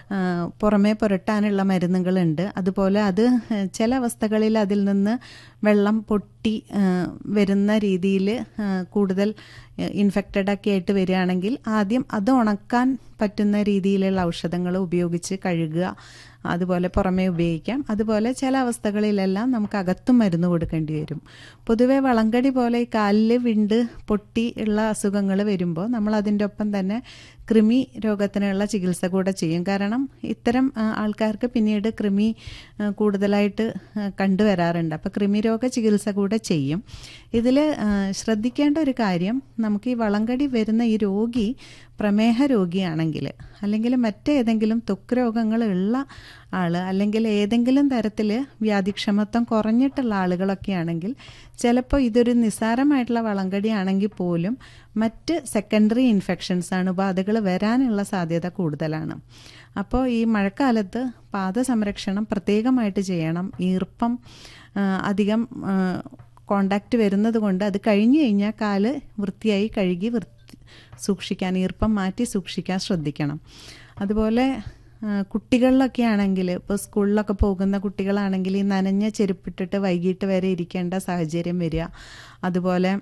ആ, പുറമേ പുരട്ടാനുള്ള മരുന്നുകളുണ്ട് അതുപോലെ അത് ചില അവസ്ഥകളിൽ അതിൽ നിന്ന് വെള്ളം പൊട്ടി ആ, വരുന്ന രീതിയിൽ കൂടുതൽ ഇൻഫെക്റ്റഡ് ഒക്കെ ആയിട്ട് വരികയാണെങ്കിൽ ആദ്യം അത് ഉണക്കാൻ പറ്റുന്ന രീതിയിലുള്ള ഔഷധങ്ങൾ ഉപയോഗിച്ച് കഴുകുക അതുപോലെ പുറമേ ഉപയോഗിക്കാം അതുപോലെ ചില അവസ്ഥകളിലെല്ലാം നമുക്ക് അകത്തും മരുന്ന് കൊടുക്കേണ്ടി വരും പൊതുവെ വളങ്കടി പോലെ ഈ കാലിൽ വിണ്ട് പൊട്ടി ഉള്ള അസുഖങ്ങൾ വരുമ്പോൾ നമ്മൾ അതിൻ്റെ ഒപ്പം തന്നെ കൃമി രോഗത്തിനുള്ള ചികിത്സ കൂടെ ചെയ്യും കാരണം ഇത്തരം ആ, ആൾക്കാർക്ക് പിന്നീട് കൃമി ആ, കൂടുതലായിട്ട് ആ, കണ്ടുവരാറുണ്ട് അപ്പോൾ കൃമി രോഗ ചികിത്സ കൂടെ ചെയ്യും ഇതിൽ ശ്രദ്ധിക്കേണ്ട ഒരു കാര്യം നമുക്ക് ഈ വളങ്കടി വരുന്ന ഈ രോഗി പ്രമേഹ രോഗിയാണെങ്കിൽ അല്ലെങ്കിൽ മറ്റേതെങ്കിലും ത്വക്ക് രോഗങ്ങൾ ഉള്ള ആൾ അല്ലെങ്കിൽ ഏതെങ്കിലും തരത്തിൽ വ്യാധിക്ഷമത്വം കുറഞ്ഞിട്ടുള്ള ആളുകളൊക്കെ ആണെങ്കിൽ ചിലപ്പോൾ ഇതൊരു നിസ്സാരമായിട്ടുള്ള വളങ്കടി ആണെങ്കിൽ പോലും മറ്റ് സെക്കൻഡറി ഇൻഫെക്ഷൻസ് അണുബാധകൾ വരാനുള്ള സാധ്യത കൂടുതലാണ് അപ്പോൾ ഈ മഴക്കാലത്ത് പാദസംരക്ഷണം പ്രത്യേകമായിട്ട് ചെയ്യണം ഈർപ്പം ആ, അധികം കോണ്ടാക്റ്റ് വരുന്നത് കൊണ്ട് അത് കഴിഞ്ഞു കഴിഞ്ഞാൽ കാല് വൃത്തിയായി കഴുകി വൃത്തി സൂക്ഷിക്കാൻ ഈർപ്പം മാറ്റി സൂക്ഷിക്കാൻ ശ്രദ്ധിക്കണം അതുപോലെ ആ, കുട്ടികളിലൊക്കെ ആണെങ്കിൽ ഇപ്പോൾ സ്കൂളിലൊക്കെ പോകുന്ന കുട്ടികളാണെങ്കിൽ ഈ നനഞ്ഞ ചെരുപ്പിട്ടിട്ട് വൈകിട്ട് വരെ ഇരിക്കേണ്ട സാഹചര്യം വരിക അതുപോലെ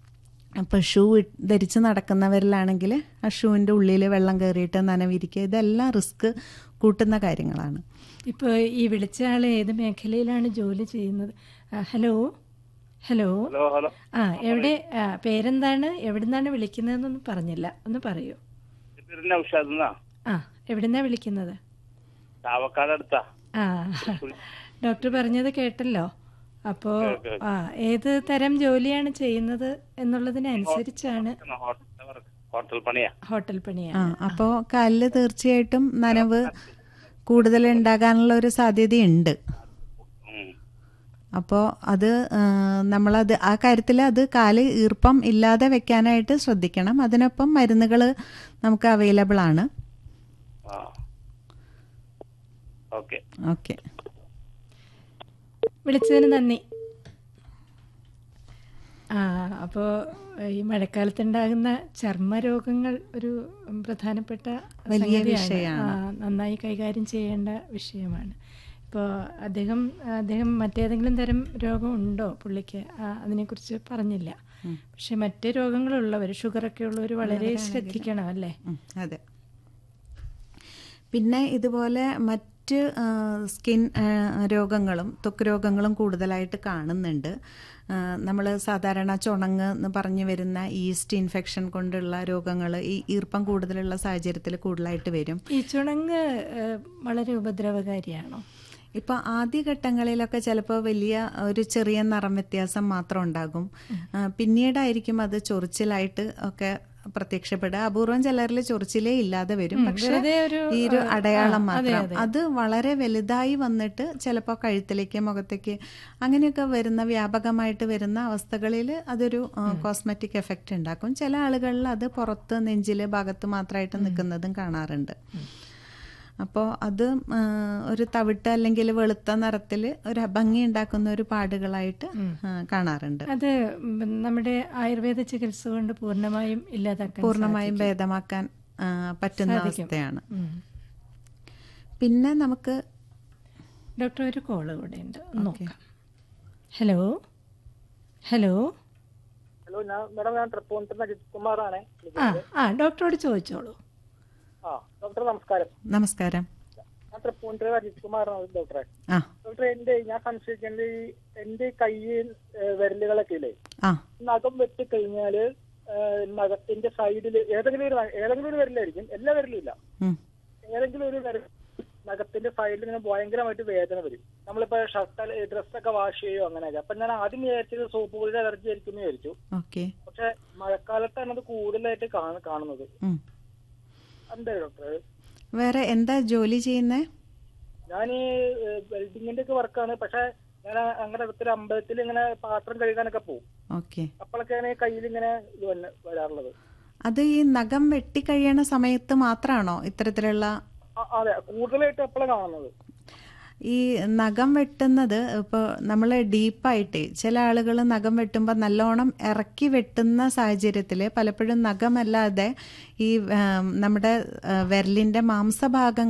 ഇപ്പോൾ ഷൂ ഇട്ട് ധരിച്ച് നടക്കുന്നവരിലാണെങ്കിൽ ആ ഷൂവിൻ്റെ ഉള്ളിൽ വെള്ളം കയറിയിട്ട് നനവിരിക്കുക ഇതെല്ലാം റിസ്ക് കൂട്ടുന്ന കാര്യങ്ങളാണ് ഇപ്പോൾ ഈ വിളിച്ച ആൾ ഏത് മേഖലയിലാണ് ജോലി ചെയ്യുന്നത് ആ, ഹലോ ഹലോ ഹലോ ഹലോ ആ എവിടെ ആ, പേരെന്താണ് എവിടുന്നാണ് വിളിക്കുന്നതെന്നൊന്നും പറഞ്ഞില്ല ഒന്ന് പറയൂ പേര് നൗഷാദ് എന്നാ ആ എവിടുന്നാ വിളിക്കുന്നത് ചാവക്കാട് അടുത്താ ആ ഡോക്ടർ പറഞ്ഞത് കേട്ടല്ലോ അപ്പോൾ ആ ഏത് തരം ജോലിയാണ് ചെയ്യുന്നത് എന്നുള്ളതിനനുസരിച്ചാണ് ഹോട്ടൽ വർക്ക് ഹോട്ടൽ പണിയാ ഹോട്ടൽ ആ പണിയാണ് അപ്പോൾ കാലിൽ തീർച്ചയായിട്ടും നനവ് കൂടുതൽ ഉണ്ടാകാനുള്ള ഒരു സാധ്യതയുണ്ട് ഉം. അപ്പോൾ അത് ആ, നമ്മളത് ആ കാര്യത്തിൽ അത് കാല് ഈർപ്പം ഇല്ലാതെ വെക്കാനായിട്ട് ശ്രദ്ധിക്കണം അതിനൊപ്പം മരുന്നുകൾ നമുക്ക് അവൈലബിൾ ആണ് ആ ഓക്കെ ഓക്കെ വിളിച്ചതിന് നന്ദി ആ അപ്പോൾ ഈ മഴക്കാലത്തുണ്ടാകുന്ന ചർമ്മരോഗങ്ങൾ ഒരു പ്രധാനപ്പെട്ട വലിയ സംഗതിയാണ്. വിഷയമാണ്. ആ, നന്നായി കൈകാര്യം ചെയ്യേണ്ട വിഷയമാണ് ഇപ്പോൾ അദ്ദേഹം അദ്ദേഹം മറ്റേതെങ്കിലും തരം രോഗം ഉണ്ടോ പുള്ളിക്ക് ആ, അതിനെക്കുറിച്ച് പറഞ്ഞില്ല പക്ഷെ മറ്റ് രോഗങ്ങളുള്ളവർ ഷുഗറൊക്കെ ഉള്ളവർ വളരെ ശ്രദ്ധിക്കണം അല്ലേ ഉം, അതെ പിന്നെ ഇതുപോലെ മറ്റ് ആ, സ്കിൻ ആ, രോഗങ്ങളും ത്വക്ക് രോഗങ്ങളും കൂടുതലായിട്ട് കാണുന്നുണ്ട് നമ്മൾ സാധാരണ ചുണങ്ങ് എന്ന് പറഞ്ഞു വരുന്ന ഈസ്റ്റ് ഇൻഫെക്ഷൻ കൊണ്ടുള്ള രോഗങ്ങൾ ഈ ഈർപ്പം കൂടുതലുള്ള സാഹചര്യത്തിൽ കൂടുതലായിട്ട് വരും ഈ ചുണങ്ങ് ഏഹ്, വളരെ ഉപദ്രവകാരിയാണോ ഇപ്പോൾ ആദ്യഘട്ടങ്ങളിലൊക്കെ ചിലപ്പോൾ വലിയ ഒരു ചെറിയ നിറം വ്യത്യാസം മാത്രം ഉണ്ടാകും ആ, പിന്നീടായിരിക്കും അത് ചൊറിച്ചിലായിട്ട് ഒക്കെ പ്രത്യക്ഷപ്പെടുക അപൂർവം ചിലരിൽ ചൊറിച്ചിലേ ഇല്ലാതെ വരും പക്ഷെ വെറുതെ ഒരു, ഈ ഒരു ആ, അടയാളം ആ, അതെ, മാത്രം അതെ. അത് വളരെ വലുതായി വന്നിട്ട് ചിലപ്പോൾ കഴുത്തിലേക്ക് മുഖത്തേക്ക് അങ്ങനെയൊക്കെ വരുന്ന വ്യാപകമായിട്ട് വരുന്ന അവസ്ഥകളിൽ അതൊരു കോസ്മെറ്റിക് എഫക്റ്റ് ഉണ്ടാക്കും ചില ആളുകളിൽ അത് പുറത്ത് നെഞ്ചിലെ ഭാഗത്ത് മാത്രമായിട്ട് നിൽക്കുന്നതും കാണാറുണ്ട് അപ്പോൾ അത് ആ, ഒരു തവിട്ട് അല്ലെങ്കിൽ വെളുത്ത നിറത്തിൽ ഒരു ഭംഗി ഉണ്ടാക്കുന്ന ഒരു പാടുകളായിട്ട് ആ, കാണാറുണ്ട് അത് ഉം നമ്മുടെ ആയുർവേദ ചികിത്സ കൊണ്ട് പൂർണ്ണമായും ഇല്ലാതാക്കാൻ പൂർണ്ണമായും ഭേദമാക്കാൻ ആ, പറ്റുന്ന സാധിക്കും. അവസ്ഥയാണ് ഉം. പിന്നെ നമുക്ക് ഡോക്ടർ ഒരു കോള് കൂടെ ഉണ്ട് ഒന്ന് നോക്കാം ഹലോ ഹലോ ഹലോ ഞാൻ മേഡം ഞാൻ തൃപ്പൂണിത്തുന്ന അജിത് കുമാറാണ് ആ ആ ഡോക്ടറോട് ചോദിച്ചോളൂ ആ ഡോക്ടർ നമസ്കാരം നമസ്കാരം ഞാൻ തൃപ്പൂണിത്തുന്ന അജിത് കുമാറാണ് ഡോക്ടറെ ആ ഡോക്ടറെ എന്റെ ഞാൻ സംശയിക്കുന്നത് ഈ എന്റെ കൈ വിരലുകളൊക്കെ ഇല്ലേ ആ നഖം വെട്ടി കഴിഞ്ഞാല് ഏഹ്, നഖത്തിന്റെ സൈഡിൽ ഏതെങ്കിലും ഒരു ന- ഏതെങ്കിലും ഒരു വിരലായിരിക്കും എല്ലാ വിരലും ഇല്ല ഉം, ഏതെങ്കിലും ഒരു വിരൽ നഖത്തിന്റെ സൈഡിൽ ഇങ്ങനെ ഭയങ്കരമായിട്ട് വേദന വരും നമ്മളിപ്പോ ഷർട്ട് ഡ്രസ്സൊക്കെ വാഷ് ചെയ്യോ അങ്ങനെയൊക്കെ അപ്പൊ ഞാൻ ആദ്യം വിചാരിച്ചത് സോപ്പ് പൊടിയുടെ അലർജി ആയിരിക്കും എന്ന് വിചാരിച്ചു ഓക്കെ പക്ഷെ മഴക്കാലത്താണ് അത് കൂടുതലായിട്ട് കാണ- കാണുന്നത് ഉം. എന്താ ഡോക്ടർ വേറെ എന്താ ജോലി ചെയ്യുന്നേ ഞാൻ ഈ വെൽഡിങ്ങിന്റെ ഒക്കെ വർക്കാണ് പക്ഷെ ഞാൻ അങ്ങനെ അടുത്തൊരു അമ്പലത്തിൽ ഇങ്ങനെ പാത്രം കഴുകാനൊക്കെ പോകും ഓക്കെ അപ്പോഴൊക്കെയാണ് കയ്യിൽ ഇങ്ങനെ ഇത് വന്ന് വരാറുള്ളത് അത് ഈ നഖം വെട്ടിക്കഴിയണ സമയത്ത് മാത്രമാണോ ഇത്തരത്തിലുള്ള ആ, അതെ കൂടുതലായിട്ട് എപ്പോഴാണ് കാണുന്നത് ഈ നഖം വെട്ടുന്നത് ഇപ്പോൾ നമ്മൾ ഡീപ്പായിട്ട് ചില ആളുകൾ നഖം വെട്ടുമ്പോൾ നല്ലോണം ഇറക്കി വെട്ടുന്ന സാഹചര്യത്തിൽ പലപ്പോഴും നഖമല്ലാതെ ഈ ആ, നമ്മുടെ ആ, വിരലിൻ്റെ മാംസഭാഗം